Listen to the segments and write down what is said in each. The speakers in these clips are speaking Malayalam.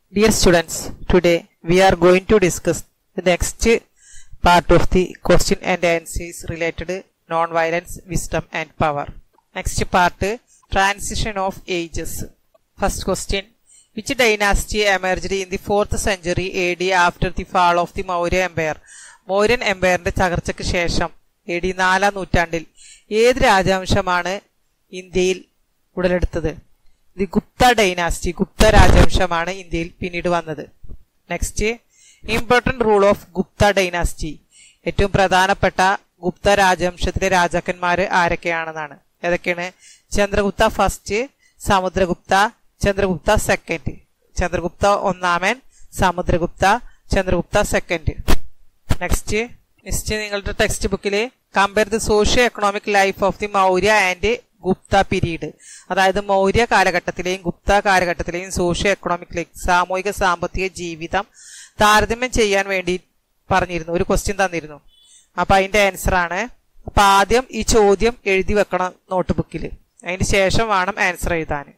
Dear students, today we are going to discuss the next part of the question and answers related non-violence, wisdom and power. Next part, transition of ages. First question, which dynasty emerged in the 4th century AD after the fall of the Maurya Empire? Mauryan എംപയറിന്റെ തകർച്ചയ്ക്ക് ശേഷം എ ഡി നാലാം നൂറ്റാണ്ടിൽ ഏത് രാജവംശമാണ് ഇന്ത്യയിൽ ഉടലെടുത്തത് ദി ഗുപ്ത ഡൈനാസ്റ്റി ഗുപ്ത രാജവംശമാണ് ഇന്ത്യയിൽ പിന്നീട് വന്നത് next important rule of Gupta dynasty ഏറ്റവും പ്രധാനപ്പെട്ട ഗുപ്ത രാജവംശത്തിലെ രാജാക്കന്മാര് ആരൊക്കെയാണെന്നാണ് ഏതൊക്കെയാണ് ചന്ദ്രഗുപ്ത ഫസ്റ്റ് സമുദ്രഗുപ്ത ചന്ദ്രഗുപ്ത സെക്കൻഡ് ചന്ദ്രഗുപ്ത ഒന്നാമൻ Samudragupta Chandragupta second next next നിങ്ങളുടെ ടെക്സ്റ്റ് ബുക്കിൽ compare the socio economic life of the Maurya and Gupta period അതായത് മൗര്യ കാലഘട്ടത്തിലെയും ഗുപ്ത കാലഘട്ടത്തിലെയും സോഷ്യോ എക്കണോമിക് ലൈഫ് സാമൂഹിക സാമ്പത്തിക ജീവിതം താരതമ്യം ചെയ്യാൻ വേണ്ടി പറഞ്ഞിരുന്നു ഒരു ക്വസ്റ്റ്യൻ തന്നിരുന്നു അപ്പൊ അതിന്റെ ആൻസർ ആണ് അപ്പൊ ആദ്യം ഈ ചോദ്യം എഴുതി വെക്കണം നോട്ട് ബുക്കിൽ അതിന് ശേഷം വേണം ആൻസർ എഴുതാൻ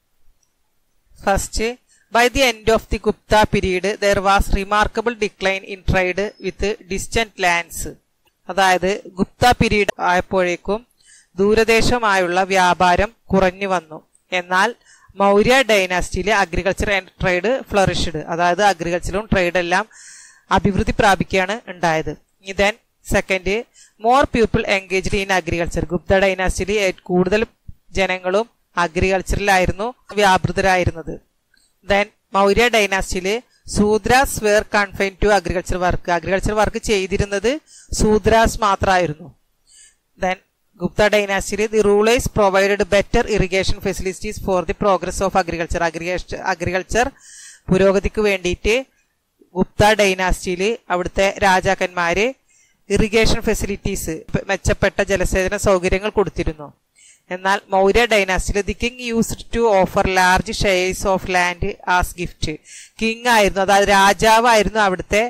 first by the end of the Gupta period there was remarkable decline in trade with distant lands അതായത് ഗുപ്ത പീരീഡ് ആയപ്പോഴേക്കും ദൂരദേശമായുള്ള വ്യാപാരം കുറഞ്ഞു വന്നു എന്നാൽ മൗര്യ ഡൈനാസ്റ്റിയിലെ അഗ്രികൾച്ചർ ആൻഡ് ട്രേഡ് ഫ്ലറിഷ്ഡ് അതായത് അഗ്രികൾച്ചറും ട്രേഡ് എല്ലാം അഭിവൃദ്ധി പ്രാപിക്കുകയാണ് ഉണ്ടായത് then second more people engaged in agriculture Gupta ഡൈനാസ്റ്റിയിൽ കൂടുതൽ ജനങ്ങളും അഗ്രികൾച്ചറിലായിരുന്നു വ്യാപൃതരായിരുന്നത് ദെൻ മൗര്യ ഡൈനാസ്റ്റിയില് Shudras were confine to agriculture work agriculture work ചെയ്തിരുന്നത് സൂദ്രാസ് മാത്രമായിരുന്നു ദെൻ ഗുപ്ത ഡൈനാസ്റ്റിയിൽ the rulers provided better irrigation facilities for the progress of agriculture agriculture agriculture പുരോഗതിക്ക് വേണ്ടിയിട്ട് ഗുപ്ത ഡൈനാസ്റ്റിയിൽ അവിടുത്തെ രാജാക്കന്മാര് ഇറിഗേഷൻ ഫെസിലിറ്റീസ് മെച്ചപ്പെട്ട ജലസേചന സൗകര്യങ്ങൾ കൊടുത്തിരുന്നു എന്നാൽ മൗര്യ ഡൈനാസ്റ്റിയിൽ the king used to offer large shares of land as gift king ആയിരുന്നു അതായത് രാജാവായിരുന്നു അവിടുത്തെ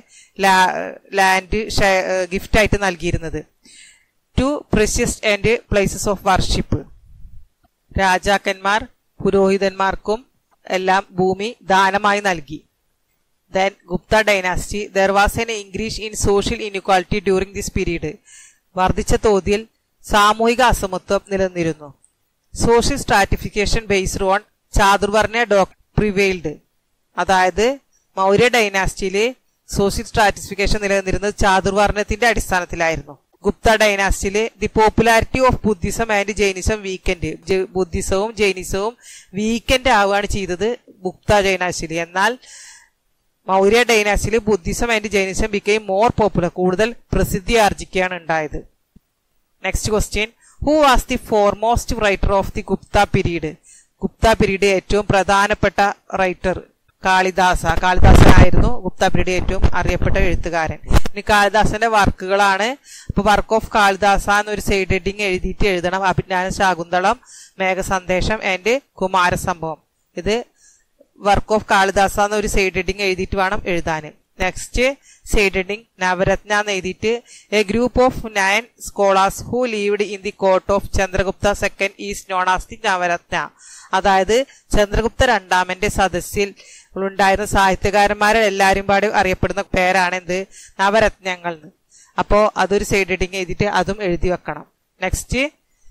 ലാൻഡ് ഗിഫ്റ്റ് ആയിട്ട് നൽകിയിരുന്നത് to precious and places of worship രാജാക്കന്മാർ പുരോഹിതന്മാർക്കും എല്ലാം ഭൂമി ദാനമായി നൽകി then Gupta dynasty there was an increase in social inequality during this period വർദ്ധിച്ച തോതിൽ സാമൂഹിക അസമത്വം നിലനിന്നിരുന്നു social stratification based on Chaturvarnya doc prevailed അതായത് മൗര്യ ഡൈനാസ്റ്റിയില് സോഷ്യൽ സ്ട്രാറ്റിഫിക്കേഷൻ നിലനിന്നിരുന്നത് ചാതുർവർണ്ണത്തിന്റെ അടിസ്ഥാനത്തിലായിരുന്നു ഗുപ്ത ഡൈനാസ്റ്റിയില് the popularity of Buddhism and Jainism weakened ബുദ്ധിസവും ജൈനിസവും വീക്കെൻഡ് ആവുകയാണ് ചെയ്തത് ഗുപ്ത ഡൈനാസ്റ്റിയിൽ എന്നാൽ മൗര്യ ഡൈനാസ്റ്റിയിൽ Buddhism and Jainism became more popular കൂടുതൽ പ്രസിദ്ധി ആർജിക്കുകയാണ് ഉണ്ടായത് next question who was the foremost writer of the Gupta period Gupta period ഏറ്റവും പ്രധാനപ്പെട്ട റൈറ്റർ കാളിദാസ കാളിദാസനായിരുന്നു ഗുപ്ത പീരീഡ് ഏറ്റവും അറിയപ്പെട്ട എഴുത്തുകാരൻ ഇനി കാളിദാസന്റെ വർക്കുകളാണ് ഇപ്പൊ വർക്ക് ഓഫ് കാളിദാസ എന്നൊരു സൈഡ് ഹെഡിങ് എഴുതിയിട്ട് എഴുതണം അഭിജ്ഞാന ശാകുന്തളം മേഘസന്ദേശം ആൻഡ് കുമാരസംഭവം ഇത് വർക്ക് ഓഫ് കാളിദാസ എന്നൊരു സൈഡ് ഹെഡിങ് എഴുതിയിട്ട് വേണം എഴുതാൻ നെക്സ്റ്റ് സൈഡ് ഹെഡിങ് നവരത്ന എന്ന് എഴുതിയിട്ട് a group of nine scholars who lived in the court of Chandragupta second is known as the Navaratna അതായത് ചന്ദ്രഗുപ്ത രണ്ടാമന്റെ സദസ്സിൽ ഉണ്ടായിരുന്ന സാഹിത്യകാരന്മാരെ എല്ലാരും പാടി അറിയപ്പെടുന്ന പേരാണ് എന്ത് നവരത്നങ്ങൾ എന്ന് അപ്പോ അതൊരു സൈഡ് ഹെഡിങ് എഴുതിയിട്ട് അതും എഴുതി വെക്കണം നെക്സ്റ്റ്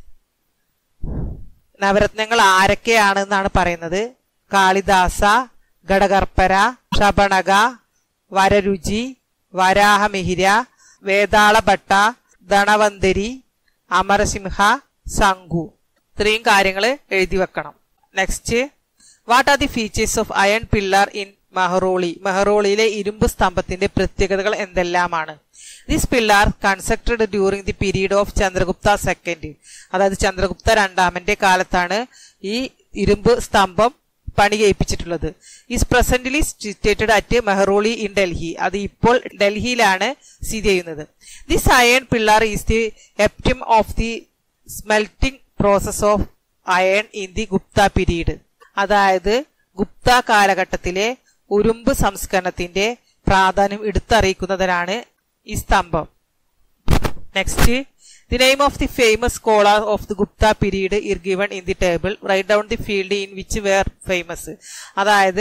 നവരത്നങ്ങൾ ആരൊക്കെയാണെന്നാണ് പറയുന്നത് കാളിദാസ ഘടകർപ്പര ഷബണക വരരുചി വരാഹമിഹിര വേതാളഭട്ട ധണവന്തരി അമരസിംഹ സംഘു ഇത്രയും കാര്യങ്ങൾ എഴുതി വെക്കണം next what are the features of iron pillar in Mehrauli മെഹറോളിയിലെ ഇരുമ്പ് സ്തംഭത്തിന്റെ പ്രത്യേകതകൾ എന്തെല്ലാമാണ് this pillar constructed during the period of Chandragupta second അതായത് ചന്ദ്രഗുപ്ത രണ്ടാമന്റെ കാലത്താണ് ഈ ഇരുമ്പ് സ്തംഭം പണി കഴിപ്പിച്ചിട്ടുള്ളത് is presently situated at Mehrauli in Delhi അത് ഇപ്പോൾ ഡൽഹിയിലാണ് സ്ഥിതി ചെയ്യുന്നത് this iron pillar is the epitome of the smelting process of iron in the Gupta period അതായത് ഗുപ്ത കാലഘട്ടത്തിലെ ഉരുമ്പ് സംസ്കരണത്തിന്റെ പ്രാധാന്യം എടുത്തറിയിക്കുന്നതിനാണ് ഈ സ്തംഭം next the name of the famous scholar of the Gupta period are given in the table write down the field in which were famous അതായത്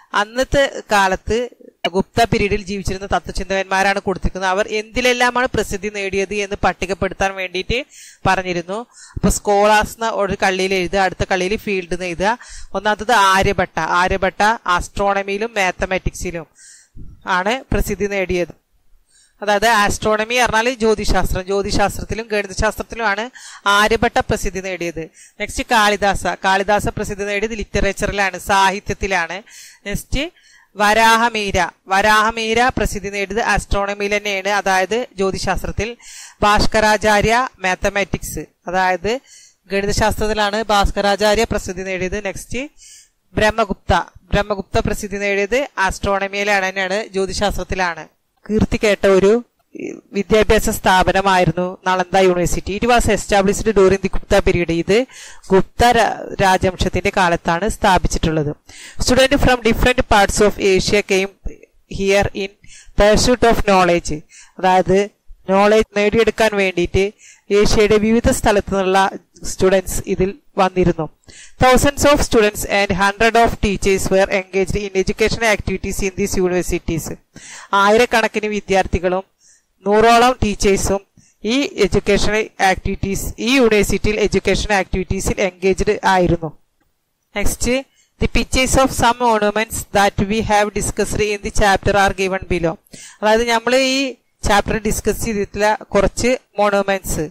അന്നത്തെ കാലത്ത് ഗുപ്ത പീരീഡിൽ ജീവിച്ചിരുന്ന തത്വചിന്തകന്മാരാണ് കൊടുത്തിരിക്കുന്നത് അവർ എന്തിലെല്ലാമാണ് പ്രസിദ്ധി നേടിയത് എന്ന് പട്ടികപ്പെടുത്താൻ വേണ്ടിയിട്ട് പറഞ്ഞിരുന്നു അപ്പൊ സ്കോളാസ് എന്ന ഒരു കള്ളിയിൽ എഴുതുക അടുത്ത കള്ളിയിൽ ഫീൽഡ് എന്ന് എഴുതുക ഒന്നാമത്തത് ആര്യഭട്ട ആര്യഭട്ട ആസ്ട്രോണമിയിലും മാത്തമാറ്റിക്സിലും ആണ് പ്രസിദ്ധി നേടിയത് അതായത് ആസ്ട്രോണമി പറഞ്ഞാൽ ജ്യോതിശാസ്ത്രം ജ്യോതിശാസ്ത്രത്തിലും ഗണിതശാസ്ത്രത്തിലുമാണ് ആര്യഭട്ട പ്രസിദ്ധി നേടിയത് നെക്സ്റ്റ് കാളിദാസ കാളിദാസ പ്രസിദ്ധി നേടിയത് ലിറ്ററേച്ചറിലാണ് സാഹിത്യത്തിലാണ് നെക്സ്റ്റ് വരാഹമീര വരാഹമീര പ്രസിദ്ധി നേടിയത് ആസ്ട്രോണമിയിൽ തന്നെയാണ് അതായത് ജ്യോതിശാസ്ത്രത്തിൽ ഭാസ്കരാചാര്യ മാത്തമാറ്റിക്സ് അതായത് ഗണിതശാസ്ത്രത്തിലാണ് ഭാസ്കരാചാര്യ പ്രസിദ്ധി നേടിയത് നെക്സ്റ്റ് ബ്രഹ്മഗുപ്ത ബ്രഹ്മഗുപ്ത പ്രസിദ്ധി നേടിയത് ആസ്ട്രോണമിയിലാണ് തന്നെയാണ് ജ്യോതിശാസ്ത്രത്തിലാണ് കീർത്തി കേട്ട ഒരു വിദ്യാഭ്യാസ സ്ഥാപനമായിരുന്നു Nalanda university it was established during the Gupta period ഇത് ഗുപ്ത രാ- രാജവംശത്തിന്റെ കാലത്താണ് സ്ഥാപിച്ചിട്ടുള്ളത് student from different parts of Asia came here in pursuit of knowledge അതായത് നോളേജ് നേടിയെടുക്കാൻ വേണ്ടിയിട്ട് ഏഷ്യയുടെ വിവിധ സ്ഥലത്തു നിന്നുള്ള സ്റ്റുഡൻസ് ഇതിൽ വന്നിരുന്നു thousands of students and hundred of teachers were engaged in education activities in these universities ആയിരക്കണക്കിന് വിദ്യാർത്ഥികളും നൂറോളം ടീച്ചേഴ്സും ഈ എഡ്യൂക്കേഷൻ ആക്ടിവിറ്റീസ് ഈ യൂണിവേഴ്സിറ്റിയിൽ എഡ്യൂക്കേഷൻ ആക്ടിവിറ്റീസിൽ എൻഗേജ്ഡ് ആയിരുന്നു next the pictures of some monuments that we have discussed in the chapter are given below അതായത് നമ്മൾ ഈ ചാപ്റ്റർ ഡിസ്കസ് ചെയ്തിട്ടുള്ള കുറച്ച് മോണുമെന്റ്സ്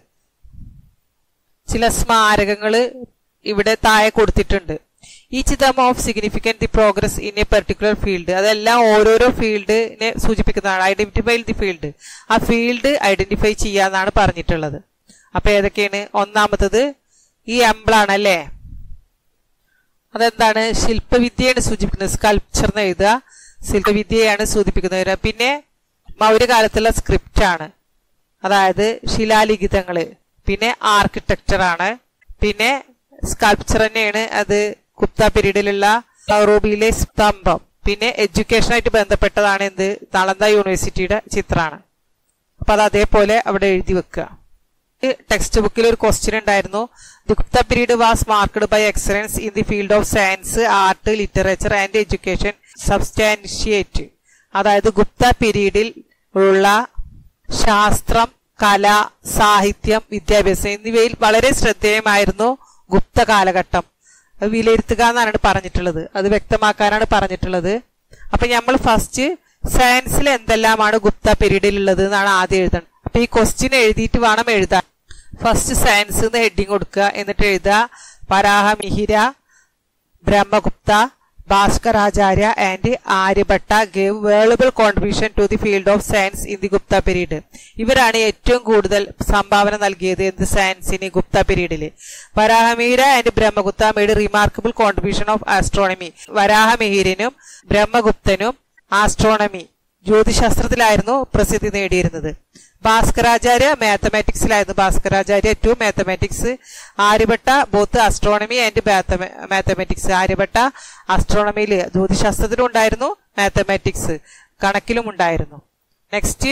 ചില സ്മാരകങ്ങൾ ഇവിടെ താഴെ കൊടുത്തിട്ടുണ്ട് each them of significant the progress in a particular field അതെല്ലാം ഓരോരോ ഫീൽഡിനെ സൂചിപ്പിക്കുന്നതാണ് ഐഡന്റിഫൈ ദി ഫീൽഡ് ആ ഫീൽഡ് ഐഡന്റിഫൈ ചെയ്യാന്നാണ് പറഞ്ഞിട്ടുള്ളത് അപ്പൊ ഏതൊക്കെയാണ് ഒന്നാമത്തത് ഈ എംബ്ലാണ് അല്ലേ അതെന്താണ് ശില്പവിദ്യയാണ് സൂചിപ്പിക്കുന്നത് സ്കൾപ്ചർ എന്ന് എഴുതുക ശില്പവിദ്യയാണ് സൂചിപ്പിക്കുന്നത് പിന്നെ മൗര്യകാലത്തുള്ള സ്ക്രിപ്റ്റ് ആണ് അതായത് ശിലാലിഖിതങ്ങള് പിന്നെ ആർക്കിടെക്ചർ ആണ് പിന്നെ സ്കൾപ്ചർ തന്നെയാണ് അത് ഗുപ്ത പീരീഡിലുള്ള യൂറോപ്പിയിലെ സ്തംഭം പിന്നെ എഡ്യൂക്കേഷനായിട്ട് ബന്ധപ്പെട്ടതാണ് എന്ത് നളന്ദ യൂണിവേഴ്സിറ്റിയുടെ ചിത്രമാണ് അപ്പൊ അത് അതേപോലെ അവിടെ എഴുതി വെക്കുക ടെക്സ്റ്റ് ബുക്കിൽ ഒരു ക്വസ്റ്റ്യൻ ഉണ്ടായിരുന്നു the Gupta period was marked by excellence in the field of science art literature and education substantiate അതായത് ഗുപ്ത പീരീഡിൽ ഉള്ള ശാസ്ത്രം കല സാഹിത്യം വിദ്യാഭ്യാസം എന്നിവയിൽ വളരെ ശ്രദ്ധേയമായിരുന്നു ഗുപ്ത കാലഘട്ടം അത് വിലയിരുത്തുക എന്നാണ് പറഞ്ഞിട്ടുള്ളത് അത് വ്യക്തമാക്കാനാണ് പറഞ്ഞിട്ടുള്ളത് അപ്പൊ നമ്മൾ ഫസ്റ്റ് സയൻസിൽ എന്തെല്ലാമാണ് ഗുപ്ത പീരീഡിൽ ഉള്ളത് എന്നാണ് ആദ്യം എഴുതണം അപ്പൊ ഈ ക്വസ്റ്റ്യൻ എഴുതിയിട്ട് വേണം എഴുതാൻ ഫസ്റ്റ് സയൻസ് എന്ന് ഹെഡിങ് കൊടുക്കുക എന്നിട്ട് എഴുതുക Varahamihira Brahmagupta Bhaskaracharya and Aryabhata gave valuable contribution to the field of science in the Gupta period ഇവരാണ് ഏറ്റവും കൂടുതൽ സംഭാവന നൽകിയത് എന്ത് സയൻസിന് ഗുപ്ത പീരീഡിൽ Varahamihira and Brahmagupta made remarkable contribution of astronomy വരാഹമിഹിരനും ബ്രഹ്മഗുപ്തനും ആസ്ട്രോണമി ജ്യോതിശാസ്ത്രത്തിലായിരുന്നു പ്രസിദ്ധി നേടിയിരുന്നത് ഭാസ്കരാചാര്യ മാത്തമാറ്റിക്സിലായിരുന്നു Bhaskaracharya to mathematics Aryabhata both astronomy and mathematics Aryabhata ആസ്ട്രോണമിയിൽ ജ്യോതിശാസ്ത്രത്തിലും ഉണ്ടായിരുന്നു മാത്തമാറ്റിക്സ് കണക്കിലും ഉണ്ടായിരുന്നു നെക്സ്റ്റ്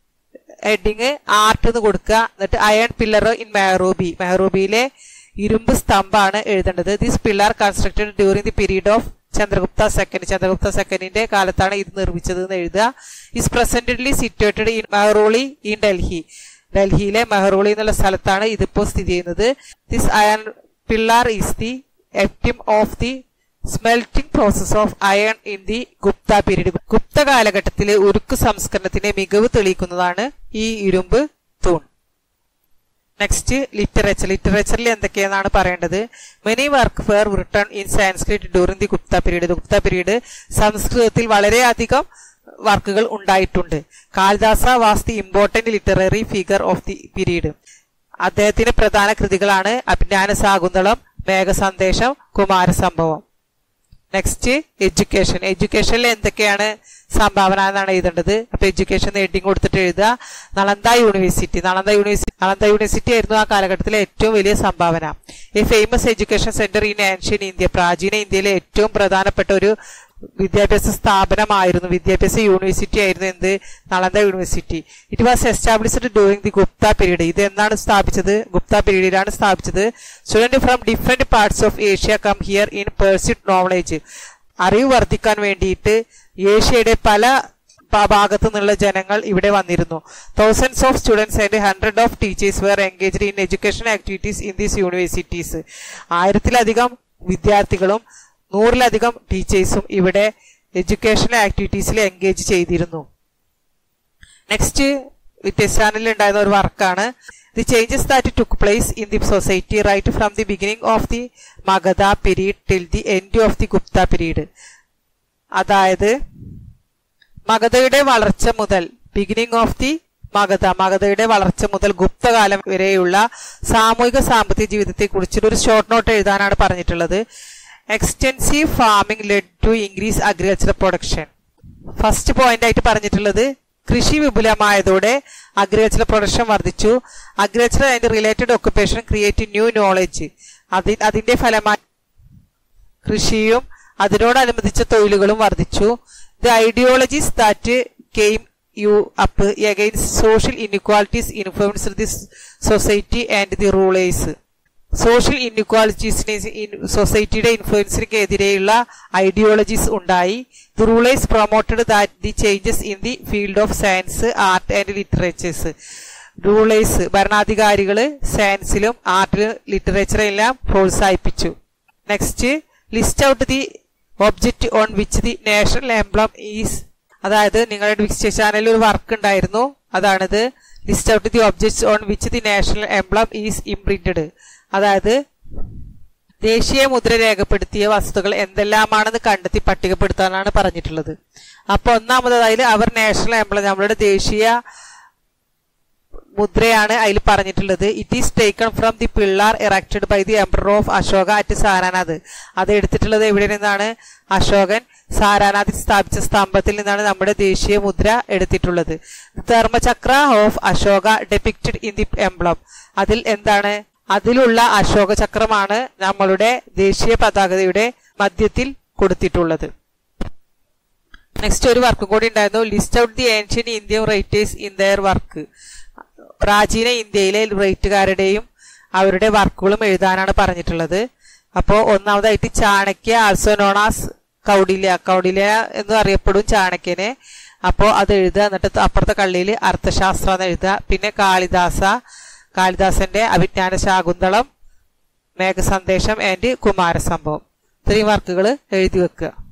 ഹെഡിങ് ആർട്ട് എന്ന് കൊടുക്കുക എന്നിട്ട് അയൺ പില്ലർ ഇൻ മെഹറൂബി മെഹറൂബിയിലെ ഇരുമ്പ് സ്തംഭാണ് എഴുതേണ്ടത് this pillar constructed during the period of Chandragupta second Chandragupta സെക്കൻഡിന്റെ കാലത്താണ് ഇത് നിർമ്മിച്ചത് എന്ന് എഴുതുക is presently situated in Mehrauli in Delhi ഡൽഹിയിലെ മെഹറോളി എന്നുള്ള സ്ഥലത്താണ് ഇതിപ്പോ സ്ഥിതി ചെയ്യുന്നത് this iron pillar is the epitome of the smelting process of iron in the Gupta period Gupta കാലഘട്ടത്തിലെ ഉരുക്ക് സംസ്കരണത്തിന്റെ മികവ് തെളിയിക്കുന്നതാണ് ഈ ഇരുമ്പ് തൂൺ നെക്സ്റ്റ് ലിറ്ററേച്ചർ ലിറ്ററേച്ചറിൽ എന്തൊക്കെയാണെന്നാണ് പറയേണ്ടത് many work were written in Sanskrit during the Gupta period Gupta period സംസ്കൃതത്തിൽ വളരെയധികം വർക്കുകൾ ഉണ്ടായിട്ടുണ്ട് Kalidasa was the important literary figure of the period അദ്ദേഹത്തിന്റെ പ്രധാന കൃതികളാണ് അഭിജ്ഞാന സാകുന്തളം മേഘസന്ദേശം കുമാരസംഭവം നെക്സ്റ്റ് എഡ്യൂക്കേഷൻ എഡ്യൂക്കേഷനിൽ എന്തൊക്കെയാണ് സംഭാവന എന്നാണ് എഴുതേണ്ടത് അപ്പൊ എഡ്യൂക്കേഷൻ ഹെഡിങ് കൊടുത്തിട്ട് എഴുതുക Nalanda university Nalanda university Nalanda university ആയിരുന്നു ആ കാലഘട്ടത്തിലെ ഏറ്റവും വലിയ സംഭാവന a famous education centre in ancient India പ്രാചീന ഇന്ത്യയിലെ ഏറ്റവും പ്രധാനപ്പെട്ട ഒരു വിദ്യാഭ്യാസ സ്ഥാപനമായിരുന്നു വിദ്യാഭ്യാസ യൂണിവേഴ്സിറ്റി ആയിരുന്നു എന്ത് Nalanda university it was established during the Gupta period ഇത് എന്നാണ് സ്ഥാപിച്ചത് ഗുപ്ത പീരീഡിലാണ് സ്ഥാപിച്ചത് student from different parts of Asia come here in pursuit knowledge അറിവ് വർദ്ധിക്കാൻ വേണ്ടിയിട്ട് ഏഷ്യയുടെ പല പ- ഭാഗത്തു നിന്നുള്ള ജനങ്ങൾ ഇവിടെ വന്നിരുന്നു thousands of students and hundred of teachers were engaged in education activities in these universities ആയിരത്തിലധികം വിദ്യാർത്ഥികളും നൂറിലധികം ടീച്ചേഴ്സും ഇവിടെ എഡ്യൂക്കേഷണൽ ആക്ടിവിറ്റീസിൽ എൻഗേജ് ചെയ്തിരുന്നു നെക്സ്റ്റ് വ്യത്യസ്താനിൽ ഉണ്ടായിരുന്ന ഒരു വർക്കാണ് the changes that took place in the society right from the beginning of the Magadha period till the end of the Gupta period അതായത് മഗധയുടെ വളർച്ച മുതൽ ബിഗിനിങ് ഓഫ് ദി മഗധ മഗധയുടെ വളർച്ച മുതൽ ഗുപ്തകാലം വരെയുള്ള സാമൂഹിക സാമ്പത്തിക ജീവിതത്തെ കുറിച്ചിട്ട് ഒരു ഷോർട്ട് നോട്ട് എഴുതാനാണ് പറഞ്ഞിട്ടുള്ളത് extensive farming led to increase agriculture production first point ആയിട്ട് പറഞ്ഞിട്ടുള്ളത് കൃഷി വിപുലമായതോടെ അഗ്രികൾച്ചർ പ്രൊഡക്ഷൻ വർദ്ധിച്ചു agriculture and related occupation create new knowledge അതി അതിന്റെ ഫലമായി കൃഷിയും അതിനോടനുബന്ധിച്ച തൊഴിലുകളും വർദ്ധിച്ചു ദ ഐഡിയോളജീസ് ദാറ്റ് കെയിം യു up against social inequalities influence the society and the rulers social ഇൻഇക്വാലിറ്റീസിനെ സൊസൈറ്റിയുടെ ഇൻഫ്ലുവൻസിനെതിരെയുള്ള ഐഡിയോളജീസ് ഉണ്ടായി the rulers promoted that the changes in the field of science art and literatures rulers ഭരണാധികാരികള് സയൻസിലും ആർട്ടിലും ലിറ്ററേച്ചറിലെല്ലാം പ്രോത്സാഹിപ്പിച്ചു next list out the object on which the national emblem is അതായത് നിങ്ങളുടെ വിക്സ് ചാനലിൽ ഒരു വർക്ക് ഉണ്ടായിരുന്നു അതാണിത് list out the objects on which the national emblem is imprinted അതായത് ദേശീയ മുദ്ര രേഖപ്പെടുത്തിയ വസ്തുക്കൾ എന്തെല്ലാമാണെന്ന് കണ്ടെത്തി പട്ടികപ്പെടുത്താനാണ് പറഞ്ഞിട്ടുള്ളത് അപ്പൊ ഒന്നാമതായാലും അവർ നാഷണൽ എംബ്ലം നമ്മളുടെ ദേശീയ മുദ്രയാണ് അതിൽ പറഞ്ഞിട്ടുള്ളത് it is taken from the pillar erected by the emperor of Ashoka at Sarnath അത് എടുത്തിട്ടുള്ളത് എവിടെ നിന്നാണ് അശോകൻ സാരാനാഥിൽ സ്ഥാപിച്ച സ്തംഭത്തിൽ നിന്നാണ് നമ്മുടെ ദേശീയ മുദ്ര എടുത്തിട്ടുള്ളത് Dharmachakra of Ashoka depicted in the emblem അതിൽ എന്താണ് അതിലുള്ള അശോക ചക്രമാണ് നമ്മളുടെ ദേശീയ പതാകയുടെ മധ്യത്തിൽ കൊടുത്തിട്ടുള്ളത് നെക്സ്റ്റ് ഒരു വർക്കും കൂടി ഉണ്ടായിരുന്നു list out the ancient Indian writers in their work പ്രാചീന ഇന്ത്യയിലെ റൈറ്റുകാരുടെയും അവരുടെ വർക്കുകളും എഴുതാനാണ് പറഞ്ഞിട്ടുള്ളത് അപ്പോൾ ഒന്നാമതായിട്ട് ചാണക്യ ആൾസോ നോണാസ് കൗടില്യ കൗടില്യ എന്ന് അറിയപ്പെടും ചാണക്യനെ അപ്പോൾ അത് എഴുതുക എന്നിട്ട് അപ്പുറത്തെ കള്ളിയിൽ അർത്ഥശാസ്ത്രം എന്ന് എഴുതുക പിന്നെ കാളിദാസ കാളിദാസന്റെ അഭിജ്ഞാന ശാകുന്തളം മേഘസന്ദേശം ആൻഡ് കുമാരസംഭവം ഇത്രയും വർക്കുകൾ എഴുതി വെക്കുക